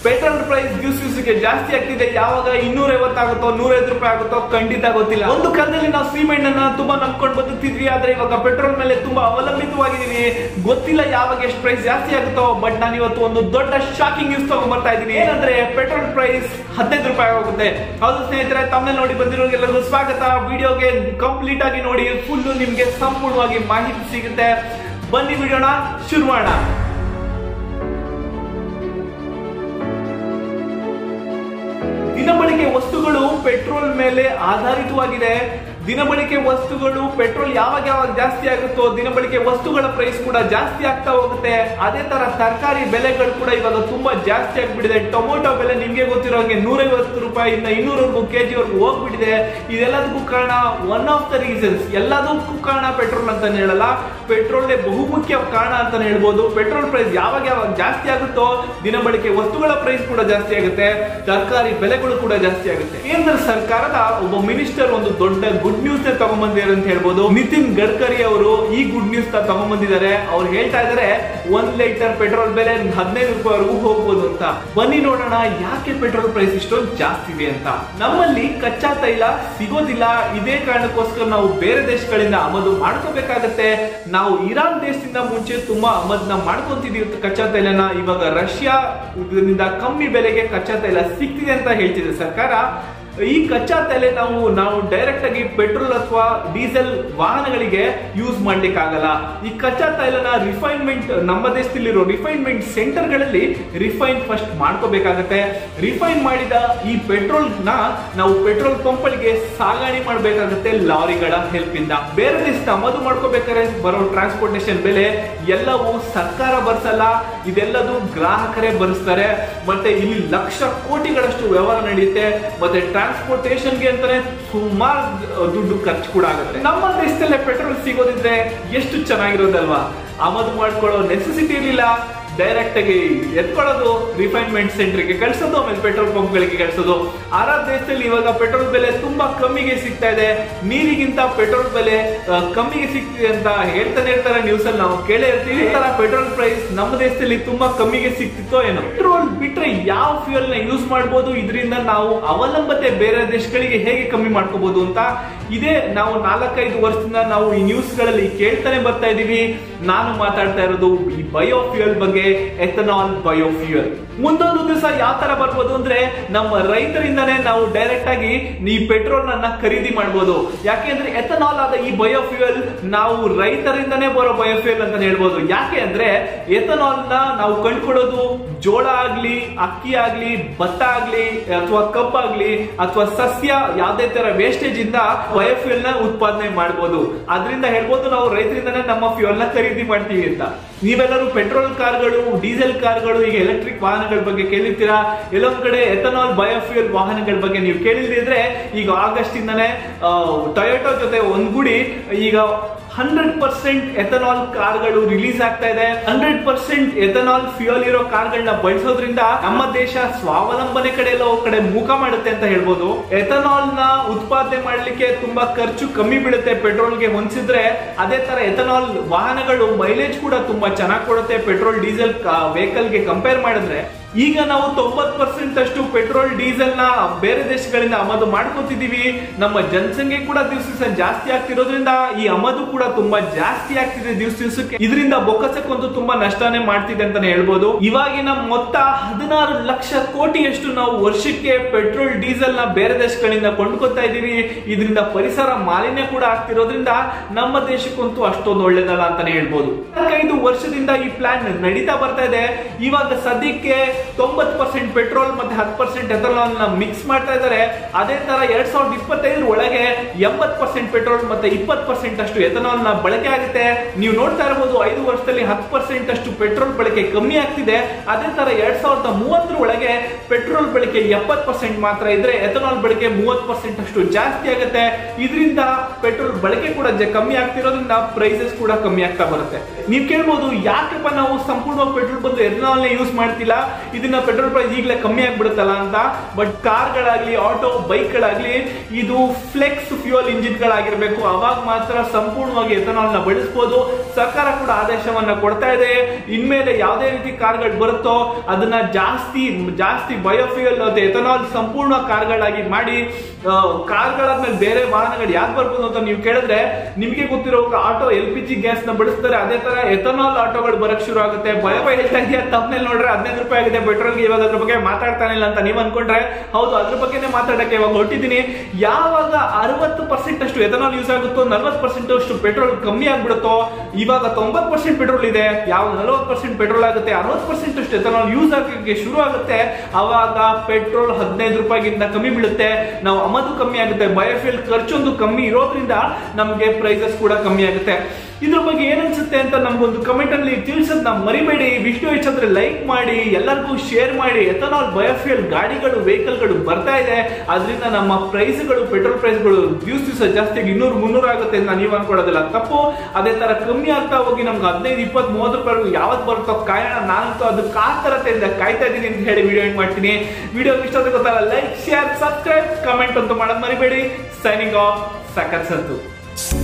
petrol price ದಿವಸ ದಿವಸಕ್ಕೆ ಜಾಸ್ತಿ ಆಗ್ತಿದೆ ಯಾವಾಗ ಇನ್ನೂರ ಆಗುತ್ತೋ ನೂರೈವತ್ತು ರೂಪಾಯಿ ಆಗುತ್ತೋ ಖಂಡಿತ ಗೊತ್ತಿಲ್ಲ ಒಂದು ಕಾಲದಲ್ಲಿ ನಾವು ಸಿಮೆಂಟ್ ಅನ್ನ ತುಂಬಾ ನಂಬ್ಕೊಂಡು ಬದುಕ್ತಿದ್ವಿ ಆದ್ರೆ ಇವಾಗ ಪೆಟ್ರೋಲ್ ಮೇಲೆ ತುಂಬಾ ಅವಲಂಬಿತವಾಗಿದೀವಿ ಗೊತ್ತಿಲ್ಲ ಯಾವಾಗ ಎಷ್ಟು ಪ್ರೈಸ್ ಜಾಸ್ತಿ ಆಗುತ್ತೋ ಬಟ್ ನಾನು ಇವತ್ತು ಒಂದು ದೊಡ್ಡ ಶಾಕಿಂಗ್ ನ್ಯೂಸ್ ತಗೊಂಡ್ ಬರ್ತಾ ಇದ್ದೀನಿ ಏನಂದ್ರೆ ಪೆಟ್ರೋಲ್ ಪ್ರೈಸ್ ಹದಿನೈದು ರೂಪಾಯಿ ಹೋಗುತ್ತೆ ಹೌದು ಸ್ನೇಹಿತರೆ ತಮ್ಮಲ್ಲಿ ನೋಡಿ ಬಂದಿರೋರಿಗೆಲ್ಲರಿಗೂ ಸ್ವಾಗತ ವಿಡಿಯೋಗೆ ಕಂಪ್ಲೀಟ್ ಆಗಿ ನೋಡಿ ಫುಲ್ ನಿಮ್ಗೆ ಸಂಪೂರ್ಣವಾಗಿ ಮಾಹಿತಿ ಸಿಗುತ್ತೆ ಬನ್ನಿ ವಿಡಿಯೋನ ಶುರು ಮಾಡೋಣ ದಿನಬಳಕೆ ವಸ್ತುಗಳು ಪೆಟ್ರೋಲ್ ಮೇಲೆ ಆಧಾರಿತವಾಗಿದೆ ದಿನಬಳಕೆ ವಸ್ತುಗಳು ಪೆಟ್ರೋಲ್ ಯಾವಾಗ ಯಾವಾಗ ಜಾಸ್ತಿ ಆಗುತ್ತೋ ದಿನಬಳಕೆ ವಸ್ತುಗಳ ಪ್ರೈಸ್ ಕೂಡ ಜಾಸ್ತಿ ಆಗ್ತಾ ಹೋಗುತ್ತೆ ಅದೇ ತರ ತರಕಾರಿ ಬೆಲೆಗಳು ಕೂಡ ಇವಾಗ ತುಂಬಾ ಜಾಸ್ತಿ ಆಗ್ಬಿಟ್ಟಿದೆ ಟೊಮೊಟೊ ಬೆಲೆ ನಿಮ್ಗೆ ಗೊತ್ತಿರೋ ಹಾಗೆ ನೂರೈವತ್ತು ರೂಪಾಯಿಂದ ಇನ್ನೂರವರೆಗೂ ಕೆಜಿ ವರೆಗೂ ಹೋಗ್ಬಿಟ್ಟಿದೆ ಇದೆಲ್ಲದಕ್ಕೂ ಕಾರಣ ಒನ್ ಆಫ್ ದ ರೀಸನ್ಸ್ ಎಲ್ಲದಕ್ಕೂ ಕಾರಣ ಪೆಟ್ರೋಲ್ ಅಂತ ಹೇಳಲ್ಲ ಪೆಟ್ರೋಲ್ ಬಹುಮುಖ್ಯ ಕಾರಣ ಅಂತ ಹೇಳ್ಬೋದು ಪೆಟ್ರೋಲ್ ಪ್ರೈಸ್ ಯಾವಾಗ ಯಾವಾಗ ಜಾಸ್ತಿ ಆಗುತ್ತೋ ದಿನಬಳಕೆ ವಸ್ತುಗಳ ಪ್ರೈಸ್ ಕೂಡ ಜಾಸ್ತಿ ಆಗುತ್ತೆ ತರಕಾರಿ ಬೆಲೆಗಳು ಕೂಡ ಜಾಸ್ತಿ ಆಗುತ್ತೆ ಕೇಂದ್ರ ಸರ್ಕಾರದ ಒಬ್ಬ ಮಿನಿಸ್ಟರ್ ಒಂದು ದೊಡ್ಡ ಗುಡ್ ನ್ಯೂಸ್ ತಗೊಂಡ್ಬಂದಿದ್ದಾರೆ ಅಂತ ಹೇಳ್ಬೋದು ನಿತಿನ್ ಗಡ್ಕರಿ ಅವರು ಈ ಗುಡ್ ನ್ಯೂಸ್ ತಗೊಂಡ್ಬಂದಿದ್ದಾರೆ ಅವ್ರು ಹೇಳ್ತಾ ಇದಾರೆ ಒಂದ್ ಲೀಟರ್ ಪೆಟ್ರೋಲ್ ಬೆಲೆ ಹದಿನೈದು ರೂಪಾಯಿವರೆಗೂ ಹೋಗ್ಬೋದು ಅಂತ ಬನ್ನಿ ನೋಡೋಣ ಯಾಕೆ ಪೆಟ್ರೋಲ್ ಪ್ರೈಸ್ ಇಷ್ಟೊಂದು ಜಾಸ್ತಿ ಇದೆ ಅಂತ ನಮ್ಮಲ್ಲಿ ಕಚ್ಚಾ ತೈಲ ಸಿಗೋದಿಲ್ಲ ಇದೇ ಕಾರಣಕ್ಕೋಸ್ಕರ ನಾವು ಬೇರೆ ದೇಶಗಳಿಂದ ಆಮದು ಮಾಡ್ಕೋಬೇಕಾಗತ್ತೆ ನಾವು ಇರಾನ್ ದೇಶದಿಂದ ಮುಂಚೆ ತುಂಬಾ ಆಮದ್ನ ಮಾಡ್ಕೊಂತಿದೀವಿ ಕಚ್ಚಾ ತೈಲನ ಇವಾಗ ರಷ್ಯಾ ಇದರಿಂದ ಕಮ್ಮಿ ಬೆಲೆಗೆ ಕಚ್ಚಾ ತೈಲ ಸಿಗ್ತಿದೆ ಅಂತ ಹೇಳ್ತಿದೆ ಸರ್ಕಾರ ಈ ಕಚ್ಚಾ ತೈಲ ನಾವು ನಾವು ಡೈರೆಕ್ಟ್ ಆಗಿ ಪೆಟ್ರೋಲ್ ಅಥವಾ ಡೀಸೆಲ್ ವಾಹನಗಳಿಗೆ ಯೂಸ್ ಮಾಡ್ಲಿಕ್ಕೆ ಆಗಲ್ಲ ಈ ಕಚ್ಚಾ ತೈಲನ ರಿಫೈನ್ಮೆಂಟ್ ನಮ್ಮ ದೇಶದಲ್ಲಿರೋ ರಿಫೈನ್ಮೆಂಟ್ ಸೆಂಟರ್ ಗಳಲ್ಲಿ ರಿಫೈನ್ ಫಸ್ಟ್ ಮಾಡ್ಕೋಬೇಕಾಗತ್ತೆ ರಿಫೈನ್ ಮಾಡಿದ ಈ ಪೆಟ್ರೋಲ್ ನ ನಾವು ಪೆಟ್ರೋಲ್ ಪಂಪ್ಗಳಿಗೆ ಸಾಗಣೆ ಮಾಡಬೇಕಾಗತ್ತೆ ಲಾರಿಗಳ ಹೆಲ್ಪ್ ಇಂದ ಬೇರೆ ದೇಶದ ಆಮದು ಮಾಡ್ಕೋಬೇಕಾದ್ರೆ ಬರೋ ಟ್ರಾನ್ಸ್ಪೋರ್ಟೇಷನ್ ಬೆಲೆ ಎಲ್ಲವೂ ಸರ್ಕಾರ ಬರ್ಸಲ್ಲ ಇದೆಲ್ಲದು ಗ್ರಾಹಕರೇ ಭರಿಸ್ತಾರೆ ಮತ್ತೆ ಇಲ್ಲಿ ಲಕ್ಷ ಕೋಟಿಗಳಷ್ಟು ವ್ಯವಹಾರ ನಡೆಯುತ್ತೆ ಮತ್ತೆ ಟ್ರಾನ್ಸ್ಪೋರ್ಟೇಷನ್ಗೆ ಅಂತಾನೆ ಸುಮಾರು ದುಡ್ಡು ಖರ್ಚು ಕೂಡ ಆಗುತ್ತೆ ನಮ್ಮ ದೇಶದಲ್ಲೇ ಪೆಟ್ರೋಲ್ ಸಿಗೋದಿದ್ರೆ ಎಷ್ಟು ಚೆನ್ನಾಗಿರೋದಲ್ವಾ ಆಮದು ಮಾಡ್ಕೊಳ್ಳೋ ನೆಸೆಸಿಟಿ ಇರಲಿಲ್ಲ ಡೈರೆಕ್ಟ್ ಆಗಿ ಎತ್ಕೊಳ್ಳೋದು ರಿಫೈನ್ಮೆಂಟ್ ಸೆಂಟರ್ಗೆ ಕಳಿಸೋದು ಆಮೇಲೆ ಪೆಟ್ರೋಲ್ ಪಂಪ್ಗಳಿಗೆ ಕಳಿಸೋದು ಅರಬ್ ದೇಶದಲ್ಲಿ ಇವಾಗ ಪೆಟ್ರೋಲ್ ಬೆಲೆ ತುಂಬಾ ಕಮ್ಮಿಗೆ ಸಿಗ್ತಾ ಇದೆ ನೀರಿಗಿಂತ ಪೆಟ್ರೋಲ್ ಬೆಲೆ ಆ, ಕಮ್ಮಿಗೆ ಸಿಗ್ತಿದೆ ಅಂತ ಹೇಳ್ತಾನೆ ಇರ್ತಾರೆ ನ್ಯೂಸ್ ಅಲ್ಲಿ ನಾವು ಕೇಳೇ ಇರ್ತೀವಿ ಈ ತರ ಪೆಟ್ರೋಲ್ ಪ್ರೈಸ್ ನಮ್ಮ ದೇಶದಲ್ಲಿ ತುಂಬಾ ಕಮ್ಮಿಗೆ ಸಿಗ್ತಿತ್ತೋ ಏನೋ ಪೆಟ್ರೋಲ್ ಬಿಟ್ರೆ ಯಾವ ಫ್ಯೂಯಲ್ ನ ಯೂಸ್ ಮಾಡಬಹುದು ಇದರಿಂದ ನಾವು ಅವಲಂಬತೆ ಬೇರೆ ದೇಶಗಳಿಗೆ ಹೇಗೆ ಕಮ್ಮಿ ಮಾಡ್ಕೋಬಹುದು ಅಂತ ಇದೇ ನಾವು ನಾಲ್ಕೈದು ವರ್ಷದಿಂದ ನಾವು ಈ ನ್ಯೂಸ್ ಗಳಲ್ಲಿ ಕೇಳ್ತಾನೆ ಬರ್ತಾ ಇದೀವಿ ನಾನು ಮಾತಾಡ್ತಾ ಇರೋದು ಈ ಬಯೋಫ್ಯೂಯಲ್ ಬಗ್ಗೆ ಎಥನಾಲ್ ಬಯೋಫ್ಯೂಯಲ್ ಮುಂದೊಂದು ದಿವಸ ಯಾವ ತರ ಬರ್ಬೋದು ಅಂದ್ರೆ ನಮ್ಮ ರೈತರಿಂದನೇ ನಾವು ಡೈರೆಕ್ಟ್ ಆಗಿ ಈ ಪೆಟ್ರೋಲ್ ಅನ್ನ ಖರೀದಿ ಮಾಡ್ಬೋದು ಯಾಕೆಂದ್ರೆ ಎಥನಾಲ್ ಆದ ಈ ಬಯೋಫ್ಯೂಯಲ್ ನಾವು ರೈತರಿಂದನೇ ಬರೋ ಬಯೋಫ್ಯೂಯಲ್ ಅಂತ ಹೇಳ್ಬೋದು ಯಾಕೆ ಅಂದ್ರೆ ಎಥನಾಲ್ ನ ನಾವು ಕಂಡುಕೊಳ್ಳೋದು ಜೋಳ ಆಗ್ಲಿ ಅಕ್ಕಿ ಆಗ್ಲಿ ಭತ್ತ ಆಗ್ಲಿ ಅಥವಾ ಕಬ್ಬಾಗ್ಲಿ ಅಥವಾ ಸಸ್ಯ ಯಾವ್ದೇ ತರ ವೇಸ್ಟೇಜ್ ಇಂದ ಬಯೋಫ್ಯೂಯಲ್ ನ ಉತ್ಪಾದನೆ ಮಾಡಬಹುದು ಅದರಿಂದ ಹೇಳ್ಬೋದು ನಾವು ರೈತರಿಂದನೇ ನಮ್ಮ ಫ್ಯೂಯಲ್ ನ ಖರೀದಿ ಮಾಡ್ತೀವಿ ಅಂತ ನೀವೆಲ್ಲರೂ ಪೆಟ್ರೋಲ್ ಕಾರ್ಗಳು ಡೀಸೆಲ್ ಕಾರ್ಗಳು ಈಗ ಎಲೆಕ್ಟ್ರಿಕ್ ವಾಹನಗಳ ಬಗ್ಗೆ ಕೇಳಿರ್ತೀರಾ ಎಲ್ಲೊಂದ್ ಕಡೆ ಎಥನಾಲ್ ಬಯೋಫ್ಯೂಯಲ್ ವಾಹನಗಳ ಬಗ್ಗೆ ನೀವು ಕೇಳಿದ್ರೆ ಈಗ ಆಗಸ್ಟ್ ಇಂದಾನೆ ಟೊಯೋಟೋ ಜೊತೆ ಒಂದ್ಗೂಡಿ ಈಗ ಹಂಡ್ರೆಡ್ ಪರ್ಸೆಂಟ್ ಎಥನಾಲ್ ಕಾರ್ಗಳು ರಿಲೀಸ್ ಆಗ್ತಾ ಇದೆ ಹಂಡ್ರೆಡ್ ಪರ್ಸೆಂಟ್ ಎಥನಾಲ್ ಫ್ಯೂಯಲ್ ಇರೋ ಕಾರ್ಗಳನ್ನ ಬಳಸೋದ್ರಿಂದ ನಮ್ಮ ದೇಶ ಸ್ವಾವಲಂಬನೆ ಕಡೆ ಎಲ್ಲ ಒಂದ್ ಕಡೆ ಮುಖ ಮಾಡುತ್ತೆ ಅಂತ ಹೇಳ್ಬೋದು ಎಥನಾಲ್ ನ ಉತ್ಪಾದನೆ ಮಾಡ್ಲಿಕ್ಕೆ ತುಂಬಾ ಖರ್ಚು ಕಮ್ಮಿ ಬೀಳುತ್ತೆ ಪೆಟ್ರೋಲ್ಗೆ ಹೊಂದಿಸಿದ್ರೆ ಅದೇ ತರ ಎಥನಾಲ್ ವಾಹನಗಳು ಮೈಲೇಜ್ ಕೂಡ ತುಂಬಾ ಚೆನ್ನಾಗಿ ಕೊಡುತ್ತೆ ಪೆಟ್ರೋಲ್ ಡೀಸೆಲ್ ವೆಹಿಕಲ್ ಗೆ ಕಂಪೇರ್ ಮಾಡಿದ್ರೆ ಈಗ ನಾವು ತೊಂಬತ್ ಪರ್ಸೆಂಟ್ ಅಷ್ಟು ಪೆಟ್ರೋಲ್ ಡೀಸೆಲ್ ನ ಬೇರೆ ದೇಶಗಳಿಂದ ಆಮದು ಮಾಡ್ಕೋತಿದೀವಿ ನಮ್ಮ ಜನಸಂಖ್ಯೆ ಕೂಡ ದಿವಸ ದಿವಸ ಜಾಸ್ತಿ ಆಗ್ತಿರೋದ್ರಿಂದ ಈ ಆಮದು ಕೂಡ ತುಂಬಾ ಜಾಸ್ತಿ ಆಗ್ತಿದೆ ದಿವಸ ದಿವಸಕ್ಕೆ ಇದರಿಂದ ಬೊಕ್ಕಸಕ್ಕಂತೂ ತುಂಬಾ ನಷ್ಟನೇ ಮಾಡ್ತಿದೆ ಅಂತಾನೆ ಹೇಳ್ಬೋದು ಇವಾಗಿನ ಮೊತ್ತ ಹದಿನಾರು ಲಕ್ಷ ಕೋಟಿಯಷ್ಟು ನಾವು ವರ್ಷಕ್ಕೆ ಪೆಟ್ರೋಲ್ ಡೀಸೆಲ್ ನ ಬೇರೆ ದೇಶಗಳಿಂದ ಕೊಂಡ್ಕೊತಾ ಇದೀವಿ ಇದರಿಂದ ಪರಿಸರ ಮಾಲಿನ್ಯ ಕೂಡ ಆಗ್ತಿರೋದ್ರಿಂದ ನಮ್ಮ ದೇಶಕ್ಕಂತೂ ಅಷ್ಟೊಂದು ಒಳ್ಳೇದಲ್ಲ ಅಂತಾನೆ ಹೇಳ್ಬೋದು ಐದು ವರ್ಷದಿಂದ ಈ ಪ್ಲಾನ್ ನಡೀತಾ ಬರ್ತಾ ಇದೆ ಇವಾಗ ಸದ್ಯಕ್ಕೆ ತೊಂಬತ್ ಪರ್ಸೆಂಟ್ ಪೆಟ್ರೋಲ್ ಮತ್ತೆ ಹತ್ತು ಪರ್ಸೆಂಟ್ ಎಥನಾಲ್ ನ ಮಿಕ್ಸ್ ಮಾಡ್ತಾ ಇದ್ದಾರೆ ಅದೇ ತರ ಎರಡ್ ಸಾವಿರದ ಇಪ್ಪತ್ತೈದರ ಒಳಗೆ ಎಂಬತ್ ಪರ್ಸೆಂಟ್ ಪೆಟ್ರೋಲ್ ಮತ್ತೆ ಇಪ್ಪತ್ ಪರ್ಸೆಂಟ್ ಅಷ್ಟು ಎಥನಾಲ್ ನ ಬಳಕೆ ಆಗುತ್ತೆ ನೀವು ನೋಡ್ತಾ ಇರಬಹುದು ಐದು ವರ್ಷದಲ್ಲಿ ಹತ್ತು ಪರ್ಸೆಂಟ್ ಅಷ್ಟು ಪೆಟ್ರೋಲ್ ಬಳಕೆ ಕಮ್ಮಿ ಆಗ್ತಿದೆ ಅದೇ ತರ ಎರಡ್ ಸಾವಿರದ ಮೂವತ್ತರ ಒಳಗೆ ಪೆಟ್ರೋಲ್ ಬಳಕೆ ಎಪ್ಪತ್ ಪರ್ಸೆಂಟ್ ಮಾತ್ರ ಇದ್ರೆ ಎಥನಾಲ್ ಬಳಕೆ ಮೂವತ್ ಪರ್ಸೆಂಟ್ ಅಷ್ಟು ಜಾಸ್ತಿ ಆಗುತ್ತೆ ಇದರಿಂದ ಪೆಟ್ರೋಲ್ ಬಳಕೆ ಕೂಡ ಜ- ಕಮ್ಮಿ ಆಗ್ತಿರೋದ್ರಿಂದ ಪ್ರೈಸಸ್ ಕೂಡ ಕಮ್ಮಿ ಆಗ್ತಾ ಬರುತ್ತೆ ನೀವು ಕೇಳ್ಬೋದು ಯಾಕಪ್ಪ ನಾವು ಸಂಪೂರ್ಣವಾಗಿ ಪೆಟ್ರೋಲ್ ಬಂದು ಎಥನಾಲ್ ಯೂಸ್ ಮಾಡ್ತಿಲ್ಲ ಇದನ್ನ ಪೆಟ್ರೋಲ್ ಪ್ರೈಸ್ ಈಗಲೇ ಕಮ್ಮಿ ಆಗ್ಬಿಡುತ್ತಲ್ಲ ಅಂತ ಬಟ್ ಕಾರ್ಗಳಾಗ್ಲಿ ಆಟೋ ಬೈಕ್ಗಳಾಗ್ಲಿ ಇದು ಫ್ಲೆಕ್ಸ್ ಫ್ಯೂಯಲ್ ಇಂಜಿನ್ಗಳಾಗಿರ್ಬೇಕು ಅವಾಗ ಮಾತ್ರ ಸಂಪೂರ್ಣವಾಗಿ ಎಥನಾಲ್ ನ ಬಳಸಬಹುದು ಸರ್ಕಾರ ಕೂಡ ಆದೇಶವನ್ನ ಕೊಡ್ತಾ ಇದೆ ಇನ್ಮೇಲೆ ಯಾವುದೇ ರೀತಿ ಕಾರ್ಗಳು ಬರುತ್ತೋ ಅದನ್ನ ಜಾಸ್ತಿ ಜಾಸ್ತಿ ಬಯೋಫ್ಯೂಯಲ್ ಮತ್ತೆ ಎಥನಾಲ್ ಸಂಪೂರ್ಣ ಕಾರ್ಗಳಾಗಿ ಮಾಡಿ ಆ, ಕಾರ್ಗಳಾದ್ಮೇಲೆ ಬೇರೆ ವಾಹನಗಳು ಯಾಕೆ ಬರ್ಬೋದು ಅಂತ ನೀವು ಕೇಳಿದ್ರೆ ನಿಮಗೆ ಗೊತ್ತಿರೋ auto L P G gas ನ ಬಳಸ್ತಾರೆ ಅದೇ ತರ ಎಥನಾಲ್ ಆಟೋಗಳು ಬರಕ್ ಶುರು ಆಗುತ್ತೆ ಭಯ ಭಯ ಹೇಳ್ತಾ ಇದೆಯಾ ತಮ್ಮನೇಲಿ ನೋಡ್ರೆ ಹದಿನೈದು ರೂಪಾಯಿ ಆಗಿದೆ ಪೆಟ್ರೋಲ್ಗೆ ಇವಾಗ ಅದ್ರ ಬಗ್ಗೆ ಮಾತಾಡ್ತಾನೆ ಇಲ್ಲ ಅಂತ ನೀವು ಅನ್ಕೊಂಡ್ರೆ ಹೌದು ಅದ್ರ ಬಗ್ಗೆನೇ ಮಾತಾಡಕ್ಕೆ ಇವಾಗ ಹೊರಟಿದ್ದೀನಿ ಯಾವಾಗ ಅರವತ್ತು ಪರ್ಸೆಂಟ್ ಅಷ್ಟು ಎಥನಾಲ್ ಯೂಸ್ ಆಗುತ್ತೋ ನಲ್ವತ್ತು ಪರ್ಸೆಂಟ್ ಅಷ್ಟು ಪೆಟ್ರೋಲ್ ಕಮ್ಮಿ ಆಗ್ಬಿಡುತ್ತೋ ಇವಾಗ ತೊಂಬತ್ತು ಪರ್ಸೆಂಟ್ ಪೆಟ್ರೋಲ್ ಇದೆ ಯಾವ ನಲವತ್ತು ಪರ್ಸೆಂಟ್ ಪೆಟ್ರೋಲ್ ಆಗುತ್ತೆ ಅರವತ್ತು ಪರ್ಸೆಂಟ್ ಅಷ್ಟು ಎಥನಾಲ್ ಯೂಸ್ ಆಗಕ್ಕೆ ಶುರು ಆಗುತ್ತೆ ಅವಾಗ ಪೆಟ್ರೋಲ್ ಹದಿನೈದು ರೂಪಾಯಿಗಿಂತ ಕಮ್ಮಿ ಬೀಳುತ್ತೆ ನಾವು ಆಮದು ಕಮ್ಮಿ ಆಗುತ್ತೆ ಬಯೋಫ್ಯೂಲ್ ಖರ್ಚೊಂದು ಕಮ್ಮಿ ಇರೋದ್ರಿಂದ ನಮಗೆ ಪ್ರೈಸಸ್ ಕೂಡ ಕಮ್ಮಿ ಆಗುತ್ತೆ ಇದ್ರ ಬಗ್ಗೆ ಏನ್ ಅನ್ಸುತ್ತೆ ಅಂತ ನಮ್ಗೊಂದು ಕಮೆಂಟ್ ಅಲ್ಲಿ ತಿಳಿಸೋದ್ ನಾವು ಮರಿಬೇಡಿ ವಿಷ್ಣು ಹೆಚ್ಚಂದ್ರೆ ಲೈಕ್ ಮಾಡಿ ಎಲ್ಲರಿಗೂ ಶೇರ್ ಮಾಡಿ ಎಥನಾಲ್ ಬಯೋಫ್ಯೂಲ್ ಗಾಡಿಗಳು ವೆಹಿಕಲ್ಗಳು ಬರ್ತಾ ಇದೆ ಅದರಿಂದ ನಮ್ಮ ಪ್ರೈಸ್ಗಳು ಪೆಟ್ರೋಲ್ ಪ್ರೈಸ್ಗಳು ದಿವಸ ದಿವಸ ಜಾಸ್ತಿ ಆಗಿ ಇನ್ನೂರು ಮುನ್ನೂರು ಆಗುತ್ತೆ ಅಂತ ನೀವು ಅನ್ಕೊಳ್ಳೋದಿಲ್ಲ ತಪ್ಪು ಅದೇ ತರ ಕಮ್ಮಿ ಆಗ್ತಾ ಹೋಗಿ ನಮ್ಗೆ ಹದಿನೈದು ಇಪ್ಪತ್ತು ಮೂವತ್ತು ರೂಪಾಯಿ ಯಾವತ್ತು ಬರುತ್ತೋ ಕಾಯೋಣ ನಾನಂತೂ ಅದು ಕಾತರತೆಯಿಂದ ಕಾಯ್ತಾ ಇದ್ದೀನಿ ಅಂತ ಹೇಳಿ ವಿಡಿಯೋ ಎಂಡ್ ಮಾಡ್ತೀನಿ ವಿಡಿಯೋ ಇಷ್ಟ ಆದ್ರೆ ಗೊತ್ತಲ್ಲ ಲೈಕ್ ಶೇರ್ ಸಬ್ಸ್ಕ್ರೈಬ್ ಕಮೆಂಟ್ ಅಂತ ಮಾಡೋದು ಮರಿಬೇಡಿ ಸೈನಿಂಗ್ ಆಫ್ ಸಕತ್ ಸಂತು